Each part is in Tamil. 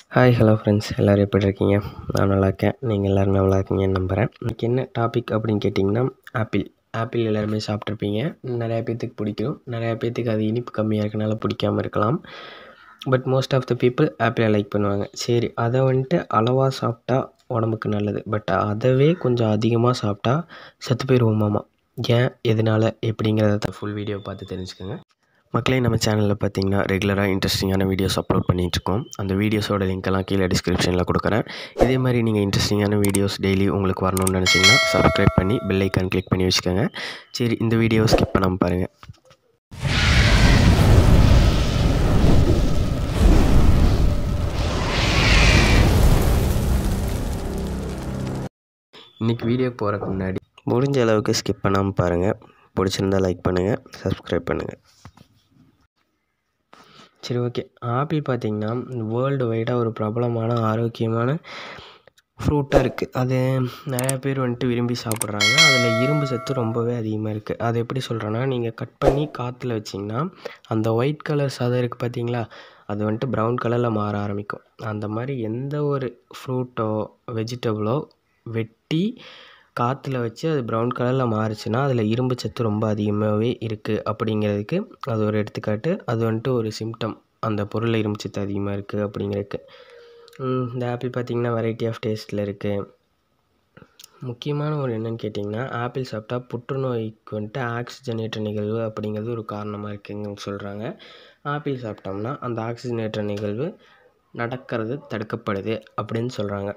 ஹாய் ஹலோ ஃப்ரெண்ட்ஸ் எல்லோரும் எப்படி இருக்கீங்க நான் நல்லா இருக்கேன் நீங்கள் எல்லோரும் நல்லா இருக்கீங்கன்னு நம்புகிறேன் இன்றைக்கி என்ன டாபிக் அப்படின்னு கேட்டிங்கன்னா ஆப்பிள் ஆப்பிள் எல்லாருமே சாப்பிட்ருப்பீங்க நிறையா பேர்த்துக்கு பிடிக்கும் நிறையா பேர்த்துக்கு அது இனிப்பு கம்மியாக இருக்கனால பிடிக்காம இருக்கலாம் but most of the people ஆப்பிளை லைக் பண்ணுவாங்க சரி அதை வந்துட்டு அளவாக சாப்பிட்டா உடம்புக்கு நல்லது பட் அதவே கொஞ்சம் அதிகமாக சாப்பிட்டா செத்து போயிடுவோமாமா ஏன் எதனால் எப்படிங்கிறத ஃபுல் வீடியோ பார்த்து தெரிஞ்சுக்கோங்க மக்களே நம்ம சேனலில் பார்த்தீங்கன்னா ரெகுலராக இன்ட்ரெஸ்டிங்கான வீடியோஸ் அப்லோட் பண்ணிகிட்ருக்கோம் அந்த வீடியோஸோட லிங்க்கெல்லாம் கீழே டிஸ்கிரிப்ஷனில் கொடுக்குறேன் இதே மாதிரி நீங்கள் இன்ட்ரெஸ்டிங்கான வீடியோஸ் டெய்லி உங்களுக்கு வரணும்னு நினச்சிங்கன்னா சப்ஸ்கிரைப் பண்ணி பெல் ஐக்கான் கிளிக் பண்ணி வச்சுக்கோங்க சரி இந்த வீடியோவை ஸ்கிப் பண்ணாமல் பாருங்கள் இன்றைக்கி வீடியோ போகிறதுக்கு முன்னாடி முடிஞ்ச அளவுக்கு ஸ்கிப் பண்ணாமல் பாருங்கள் பிடிச்சிருந்தா லைக் பண்ணுங்கள் சப்ஸ்கிரைப் பண்ணுங்கள் சரி ஓகே ஆப்பிள் பார்த்திங்கன்னா வேர்ல்டு வைடாக ஒரு பிரபலமான ஆரோக்கியமான ஃப்ரூட்டாக இருக்குது அது நிறையா பேர் வந்துட்டு விரும்பி சாப்பிட்றாங்க அதில் இரும்பு சத்து ரொம்பவே அதிகமாக இருக்குது அது எப்படி சொல்கிறேன்னா நீங்கள் கட் பண்ணி காற்றுல வச்சிங்கன்னா அந்த ஒயிட் கலர் சதை இருக்குது பார்த்தீங்களா அது வந்துட்டு ப்ரௌன் கலரில் மாற ஆரம்பிக்கும் அந்த மாதிரி எந்த ஒரு ஃப்ரூட்டோ வெஜிடபிளோ வெட்டி காற்றுல வச்சு அது ப்ரௌன் கலரில் மாறுச்சுன்னா அதில் இரும்பு சத்து ரொம்ப அதிகமாகவே இருக்குது அப்படிங்கிறதுக்கு அது ஒரு எடுத்துக்காட்டு அது வந்துட்டு ஒரு சிம்டம் அந்த பொருளில் இரும்பு சத்து அதிகமாக இருக்குது அப்படிங்கிறதுக்கு இந்த ஆப்பிள் பார்த்திங்கன்னா வெரைட்டி ஆஃப் டேஸ்ட்டில் இருக்குது முக்கியமான ஒரு என்னென்னு கேட்டிங்கன்னா ஆப்பிள் சாப்பிட்டா புற்றுநோய்க்கு வந்துட்டு ஆக்சிஜனேற்ற நிகழ்வு அப்படிங்கிறது ஒரு காரணமாக இருக்குதுன்னு சொல்கிறாங்க ஆப்பிள் சாப்பிட்டோம்னா அந்த ஆக்சிஜனேற்ற நிகழ்வு நடக்கிறது தடுக்கப்படுது அப்படின்னு சொல்கிறாங்க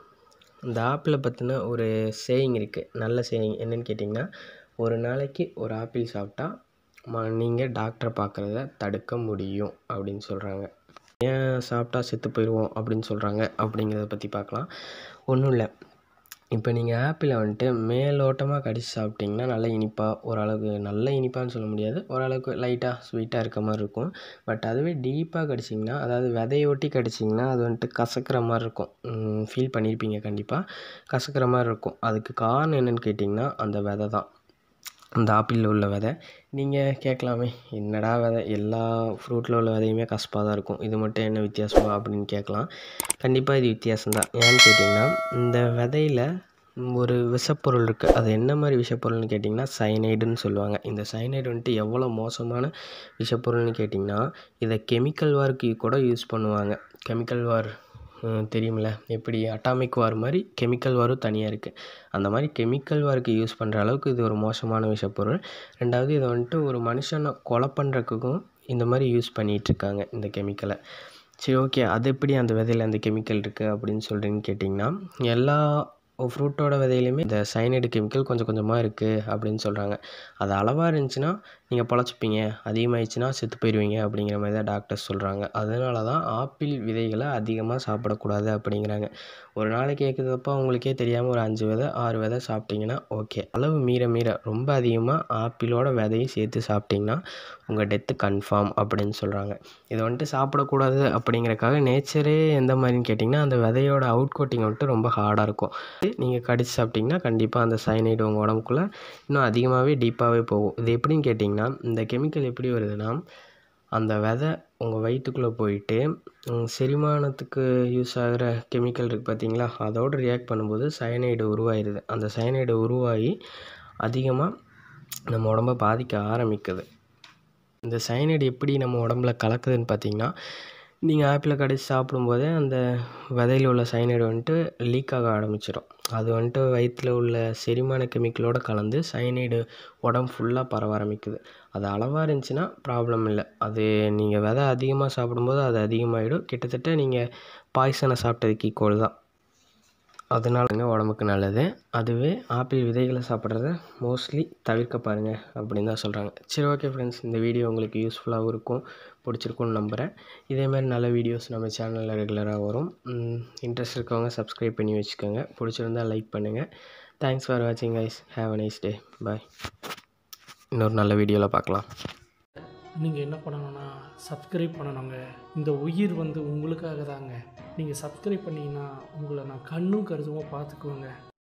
இந்த ஆப்பிளை பற்றின ஒரு சேயிங் இருக்குது நல்ல சேயிங் என்னென்னு கேட்டிங்கன்னா ஒரு நாளைக்கு ஒரு ஆப்பிள் சாப்பிட்டா ம நீங்கள் டாக்டரை பார்க்குறத தடுக்க முடியும் அப்படின்னு சொல்கிறாங்க ஏன் சாப்பிட்டா செத்து போயிடுவோம் அப்படின்னு சொல்கிறாங்க அப்படிங்கிறத பற்றி பார்க்கலாம் ஒன்றும் இல்லை இப்போ நீங்கள் ஆப்பிளை வந்துட்டு மேலோட்டமாக கடிச்சு சாப்பிட்டிங்கன்னா நல்லா இனிப்பாக ஓரளவுக்கு நல்ல இனிப்பான்னு சொல்ல முடியாது ஓரளவுக்கு லைட்டாக ஸ்வீட்டாக இருக்க மாதிரி இருக்கும் பட் அதுவே டீப்பாக கடிச்சிங்கன்னா அதாவது விதையை ஒட்டி கடிச்சிங்கன்னா அது வந்துட்டு கசக்கிற மாதிரி இருக்கும் ஃபீல் பண்ணியிருப்பீங்க கண்டிப்பாக கசக்கிற மாதிரி இருக்கும் அதுக்கு காரணம் என்னென்னு கேட்டிங்கன்னா அந்த விதை தான் அந்த ஆப்பிளில் உள்ள விதை நீங்கள் கேட்கலாமே என்னடா விதை எல்லா ஃப்ரூட்டில் உள்ள விதையுமே கசப்பாக தான் இருக்கும் இது மட்டும் என்ன வித்தியாசமா அப்படின்னு கேட்கலாம் கண்டிப்பாக இது வித்தியாசம்தான் ஏன்னு கேட்டிங்கன்னா இந்த விதையில் ஒரு விஷப்பொருள் இருக்குது அது என்ன மாதிரி விஷப்பொருள்னு கேட்டிங்கன்னா சைனைடுன்னு சொல்லுவாங்க இந்த சைனைடு வந்துட்டு எவ்வளோ மோசமான விஷப்பொருள்னு கேட்டிங்கன்னா இதை கெமிக்கல் வார்க்கு கூட யூஸ் பண்ணுவாங்க கெமிக்கல் வார் தெரியுமில்ல எப்படி அட்டாமிக் வார் மாதிரி கெமிக்கல் வாரும் தனியாக இருக்குது அந்த மாதிரி கெமிக்கல் வாருக்கு யூஸ் பண்ணுற அளவுக்கு இது ஒரு மோசமான விஷப்பொருள் ரெண்டாவது இதை வந்துட்டு ஒரு மனுஷனை கொலை பண்ணுறதுக்கும் இந்த மாதிரி யூஸ் பண்ணிகிட்ருக்காங்க இந்த கெமிக்கலை சரி ஓகே அது எப்படி அந்த விதையில் அந்த கெமிக்கல் இருக்குது அப்படின்னு சொல்கிறீங்கன்னு கேட்டிங்கன்னா எல்லா ஃப்ரூட்டோட விதையிலையுமே இந்த சைனைடு கெமிக்கல் கொஞ்சம் கொஞ்சமாக இருக்குது அப்படின்னு சொல்கிறாங்க அது அளவாக இருந்துச்சுன்னா நீங்கள் பொழைச்சிப்பீங்க அதிகமாகிடுச்சுன்னா செத்து போயிடுவீங்க அப்படிங்கிற மாதிரி தான் டாக்டர்ஸ் சொல்கிறாங்க அதனால தான் ஆப்பிள் விதைகளை அதிகமாக சாப்பிடக்கூடாது அப்படிங்கிறாங்க ஒரு நாளைக்கு கேட்குறப்போ அவங்களுக்கே தெரியாமல் ஒரு அஞ்சு விதை ஆறு விதை சாப்பிட்டிங்கன்னா ஓகே அளவு மீற மீற ரொம்ப அதிகமாக ஆப்பிளோட விதையும் சேர்த்து சாப்பிட்டிங்கன்னா உங்கள் டெத்து கன்ஃபார்ம் அப்படின்னு சொல்கிறாங்க இதை வந்துட்டு சாப்பிடக்கூடாது அப்படிங்கிறக்காக நேச்சரே எந்த மாதிரின்னு கேட்டிங்கன்னா அந்த விதையோட அவுட் கோட்டிங் வந்துட்டு ரொம்ப ஹார்டாக இருக்கும் நீங்கள் கடிச்சு சாப்பிட்டிங்கன்னா கண்டிப்பாக அந்த சைனைடு உங்கள் உடம்புக்குள்ளே இன்னும் அதிகமாகவே டீப்பாகவே போகும் இது எப்படின்னு கேட்டிங்கன்னா இந்த கெமிக்கல் எப்படி வருதுன்னா அந்த விதை உங்கள் வயிற்றுக்குள்ளே போயிட்டு செரிமானத்துக்கு யூஸ் ஆகிற கெமிக்கல் இருக்குது பார்த்தீங்களா அதோடு ரியாக்ட் பண்ணும்போது சயனைடு உருவாயிருது அந்த சயனைடு உருவாகி அதிகமாக நம்ம உடம்ப பாதிக்க ஆரம்பிக்குது இந்த சயனைடு எப்படி நம்ம உடம்புல கலக்குதுன்னு பார்த்தீங்கன்னா நீங்கள் ஆப்பிளை கடிச்சு சாப்பிடும்போதே அந்த விதையில் உள்ள சைனைடு வந்துட்டு லீக் ஆக ஆரம்பிச்சிடும் அது வந்துட்டு வயிற்றில் உள்ள செரிமான கெமிக்கலோடு கலந்து சைனைடு உடம்பு ஃபுல்லாக பரவ ஆரம்பிக்குது அது அளவாக இருந்துச்சுன்னா ப்ராப்ளம் இல்லை அது நீங்கள் விதை அதிகமாக சாப்பிடும்போது அது அதிகமாகிடும் கிட்டத்தட்ட நீங்கள் பாய்சனை சாப்பிட்டதுக்கு ஈக்குவல் தான் அதனாலங்க உடம்புக்கு நல்லது அதுவே ஆப்பிள் விதைகளை சாப்பிட்றத மோஸ்ட்லி தவிர்க்க பாருங்கள் அப்படின்னு தான் சொல்கிறாங்க சரி ஓகே ஃப்ரெண்ட்ஸ் இந்த வீடியோ உங்களுக்கு யூஸ்ஃபுல்லாகவும் இருக்கும் பிடிச்சிருக்குன்னு நம்புகிறேன் இதேமாதிரி நல்ல வீடியோஸ் நம்ம சேனலில் ரெகுலராக வரும் இன்ட்ரெஸ்ட் இருக்கவங்க சப்ஸ்கிரைப் பண்ணி வச்சுக்கோங்க பிடிச்சிருந்தால் லைக் பண்ணுங்கள் தேங்க்ஸ் ஃபார் வாட்சிங் guys have a nice day bye இன்னொரு நல்ல வீடியோவில் பார்க்கலாம் நீங்கள் என்ன பண்ணணும்னா சப்ஸ்கிரைப் பண்ணணுங்க இந்த உயிர் வந்து உங்களுக்காக தாங்க நீங்கள் சப்ஸ்கிரைப் பண்ணிங்கன்னா உங்களை நான் கண்ணும் கருதுமாக பார்த்துக்குவேங்க